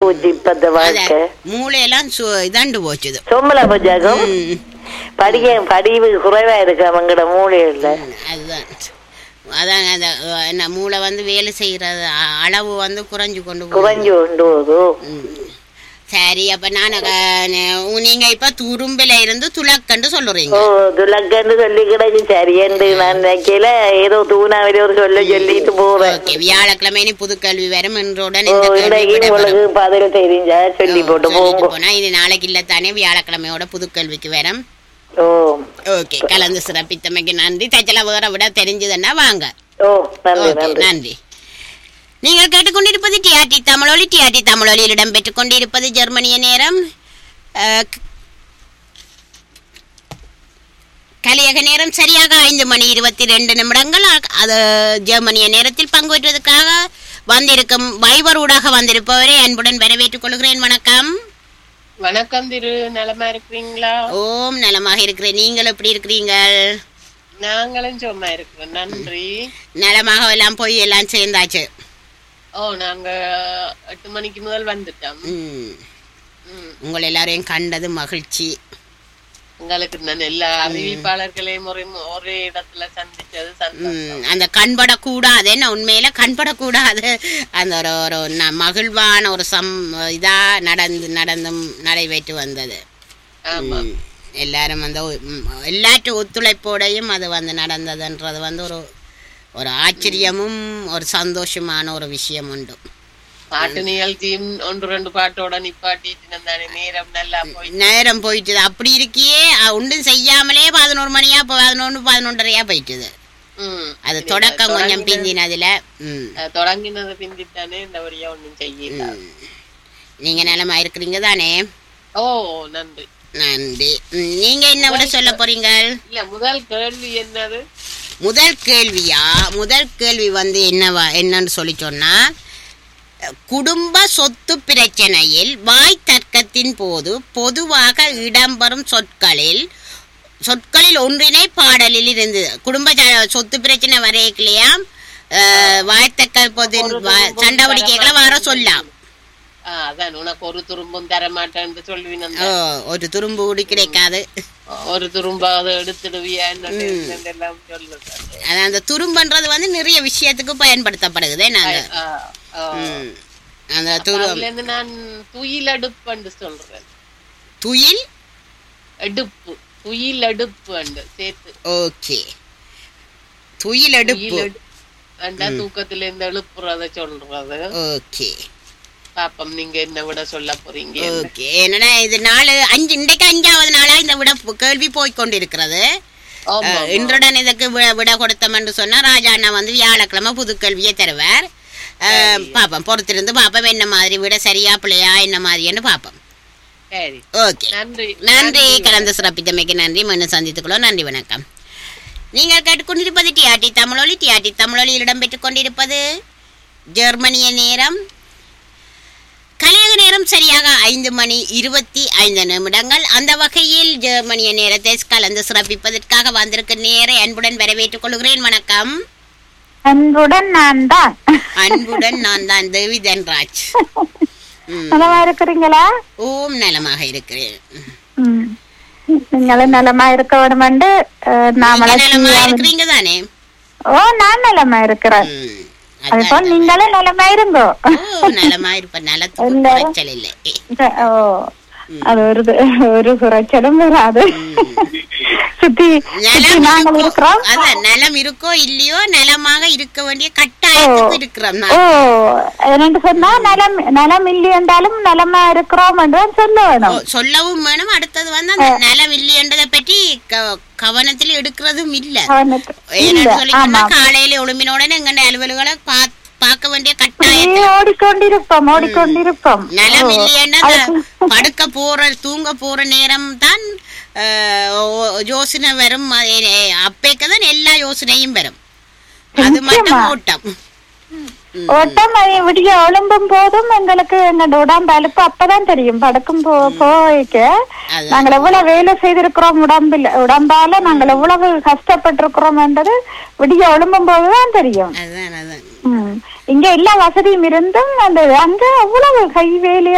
போச்சு இப்பத்த வாழ்க்கை மூளையெல்லாம் சு- இதாண்டு போச்சுது சொம்மல பஞ்சாகம் ம், படிக்க படிவு குறைவா இருக்கு அவங்களோட மூலையில அதுதான் அதான் அந்த அஹ், என்ன மூளை வந்து வேலை செய்யறது அ- அளவு வந்து குறைஞ்சு கொண்டு போகுது. குறைஞ்சு கொண்டு போதும் ம். சரி அப்ப நான் நீங்க இப்ப துரும்பில இருந்து துளக்கண்டு சொல்லுறீங்க ஓ துலக்கன்னு சொல்லி கிடக்கு சரியண்டு நான் நினைக்கல ஏதோ தூணாவில ஒரு சொல்ல சொல்லிட்டு போறேன் ஓகே வியாழக்கிழமை இனி புதுக்கல்வி வரும் என்றுடன் ஓ இந்த கேள்வி இன்றைக்கு விடைபெறும். உங்களுக்கு பதில் தெரிஞ்சா சொல்லி ஓ, போட்டு சொல்லிட்டு போங்க போனா இது நாளைக்கு இல்ல தானே வியாழக்கிழமையோட புதுக்கல்விக்கு வரும் ஓ ஓகே கலந்து சிறப்பித்தமைக்கு நன்றி தச்சல வேற விட தெரிஞ்சதுன்னா வாங்க ஓ நன்றி ஓகே, நன்றி நன்றி நீங்கள் கேட்டுக்கொண்டிருப்பது டிஆர்டி தமிழொலி டிஆர்டி தமிழொலியில் இடம்பெற்றுக் கொண்டிருப்பது ஜெர்மனிய நேரம் அஹ், க- கலியக நேரம் சரியாக ஐந்து மணி இருபத்தி ரெண்டு நிமிடங்கள் அ- அது ஜெர்மனிய நேரத்தில் பங்கு பெற்றுவதற்காக வந்திருக்கும் வைபர் ஊடாக வந்திருப்பவரை அன்புடன் வரவேற்றுக் கொள்கிறேன் வணக்கம் வணக்கம் திரு நலமா இருக்கிறீங்களா ஓம் நலமாக இருக்கிறேன் நீங்கள் எப்படி இருக்கிறீங்கள் நாங்களும் சும்மா இருக்கிறோம் நன்றி நலமாக எல்லாம் போய் எல்லாம் சேர்ந்தாச்சு ஓ நாங்க எட்டு மணிக்கு முதல் வந்துட்டோம் ம். ம். உங்களை எல்லாரையும் கண்டது மகிழ்ச்சி உங்களுக்கு நான் எல்லா அறிவிப்பாளர்களையும் ஒரே ஒரே இடத்துல சந்திச்சது சந்தோஷம் ம், அந்த கண்படக்கூடாது என்ன உண்மையில கண்படக்கூடாது அந்த ஒரு ஒரு ந- மகிழ்வான ஒரு சம் இதா நடந்து நடந்தும் நடைபெற்று வந்தது ஆமா ம், எல்லாரும் வந்து ம், எல்லாற்று ஒத்துழைப்போடையும் அது வந்து நடந்ததுன்றது வந்து ஒரு ஒரு ஆச்சரியமும் ஒரு சந்தோஷமான ஒரு விஷயம் உண்டு பாட்டு நிகழ்ச்சியும் ஒன்று ரெண்டு பாட்டோட நிப்பாட்டிட்டு தானே நேரம் நல்லா போய் நேரம் போயிட்டுது அப்படி இருக்கியே அ, ஒன்றும் செய்யாமலே பதினோரு மணியா இப்போ பதினொன்று பதினொன்றரையா போயிட்டுது ம். அது சரி, தொடக்கம் கொஞ்சம் தொடங்கினது- பிந்தினதுல ம் அஹ், தொடங்கினது பிந்தித்தானே இந்த வழியா ஒண்ணும் செய்யல ம். நீங்க நலமா இருக்கிறீங்க தானே ஓ நன்றி நன்றி ம், நீங்க என்ன விட சொல்ல போறீங்க இல்ல முதல் கேள்வி என்னது முதல் கேள்வியா முதல் கேள்வி வந்து என்னவா என்னன்னு சொல்லி சொன்னா குடும்ப சொத்து பிரச்சனையில் வாய் தர்க்கத்தின் போது பொதுவாக இடம்பெறும் சொற்களில் சொற்களில் ஒன்றினை பாடலில் இருந்து குடும்ப ச- சொத்து பிரச்சனை வரையக்கலையா வாய்த்தக்க போது சண்டை கேட்கல வர சொல்லலாம் ஆஹ், அதான் உனக்கு ஒரு துரும்பும் தர மாட்டேன்னு சொல்லுவீங்க ஓ, ஒரு துரும்பு கூடி கிடைக்காது ஒரு துரும்பாவது எடுத்துடுவியா எல்லாம் சொல்லுது அது அந்த துரும்புன்றது வந்து நிறைய விஷயத்துக்கு பயன்படுத்தப்படுகுது நாங்க ஆஹ், ஆஹ். ம். அந்த துரு அதுல இருந்து நான் துயில் அடுப்புன்னு சொல்றேன் துயில் எடுப்பு துயில் அடுப்பு சேர்த்து ஓகே துயில் எடுப்பு துயில் எடு- அண்டா தூக்கத்துல இருந்து எழுப்புறத சொல்றது ஓகே பாப்பம் நீங்க என்ன விட சொல்ல போறீங்க ஓகே என்னன்னா இது நாலு அஞ்சு இன்றைக்கு அஞ்சாவது நாளா இந்த விட கேள்வி போய் கொண்டிருக்கிறது ஆமா அஹ், இன்றுடன் இதுக்கு வி- விட கொடுத்தோம் என்று சொன்னா ராஜா அண்ணா வந்து வியாழக்கிழமை புது கேள்வியை தருவார் அஹ், பாப்போம் பொறுத்திருந்து பாப்போம் என்ன மாதிரி விட சரியா பிள்ளையா என்ன மாதிரின்னு பாப்போம் சரி ஓகே நன்றி நன்றி கலந்து சிறப்பித்தமைக்கு நன்றி மீண்டும் சந்தித்துக்கொள்வோம் நன்றி வணக்கம் நீங்கள் கேட்டுக்கொண்டிருப்பது டிஆர்டி தமிழொலி டிஆர்டி தமிழொலியில் இடம்பெற்றுக் கொண்டிருப்பது ஜெர்மனிய நேரம் கலியக நேரம் சரியாக ஐந்து மணி இருபத்தி ஐந்து நிமிடங்கள் அந்த வகையில் ஜெர்மனிய நேரத்தை கலந்து சிறப்பிப்பதற்காக வந்திருக்க நேரை அன்புடன் வரவேற்றுக் கொள்கிறேன் வணக்கம் அன்புடன் நான் தான் அன்புடன் நான் தான் தேவி தன்ராஜ் ம். நலமா இருக்கிறீங்களா ஓம் நலமாக இருக்கிறேன் ம். நீங்களும் நலமா இருக்க வேணுமென்று அஹ், நீங்க நாமளும் நலமா செய்ய- இருக்கிறீங்க தானே ஓ நான் நலமா இருக்கிறேன் ம். அதுபோல் அதான் நீங்களும் நலமா இருங்கோ ஓ, நலமா இருப்ப நலத்துக்கு இல்ல. குறைச்சல் இல்லை ஓ அது ஒரு ஒரு குறைச்சலும் வராது சுத்தி சுத்தி நலம் நாங்கள் இருக்கோ- இருக்கிறோம் அதான் நலம் இருக்கோ இல்லையோ நலமாக இருக்க வேண்டிய கட்டாயத்துக்கு இருக்கிறோம் ஓ நான். என்னன்னு சொன்னா நலம் நலம் இல்லை என்றாலும் நலமா இருக்கிறோம் என்றுதான் சொல்ல ஓ, வேணும் சொல்லவும் வேணும் அடுத்தது வந்து அந்த நலம் இல்லையன்றதை பற்றி க- கவனத்தில் எடுக்கிறதும் இல்ல அவனுக்கு ஏன்னு இல்ல சொல்லி ஆமா சொன்னா காலையில எழும்பினோட எங்க அலுவல்களை பாத்- பார்க்க வேண்டிய கட்டாயம் அப்படியே ஓடிக்கொண்டிருப்போம் ஓடிக்கொண்டிருப்போம் நலம் ஓ, இல்லையன்னா அந்த அதுக்கு- படுக்க போற தூங்க போற நேரம் தான் யோசனை வரும் அப்பேக்கு தான் எல்லா யோசனையும் வரும் அது மட்டும் நிச்சயமா. ஓட்டம் ஓட்டம் அது விடிய எழும்பும் போதும் எங்களுக்கு எங்களோட உடம்பு அலுப்பு அப்பதான் தெரியும் படுக்கும் போ போய்க்க அது- நாங்கள் எவ்வளவு வேலை செய்திருக்கிறோம் உடம்பில் உடம்பால நாங்கள் எவ்வளவு கஷ்டப்பட்டிருக்கிறோம் என்றது விடிய எழும்பும் போதுதான் தெரியும் அதான் அதான் ம். இங்க எல்லா வசதியும் இருந்தும் அந்த அங்க அவ்வளவு கை வேலையா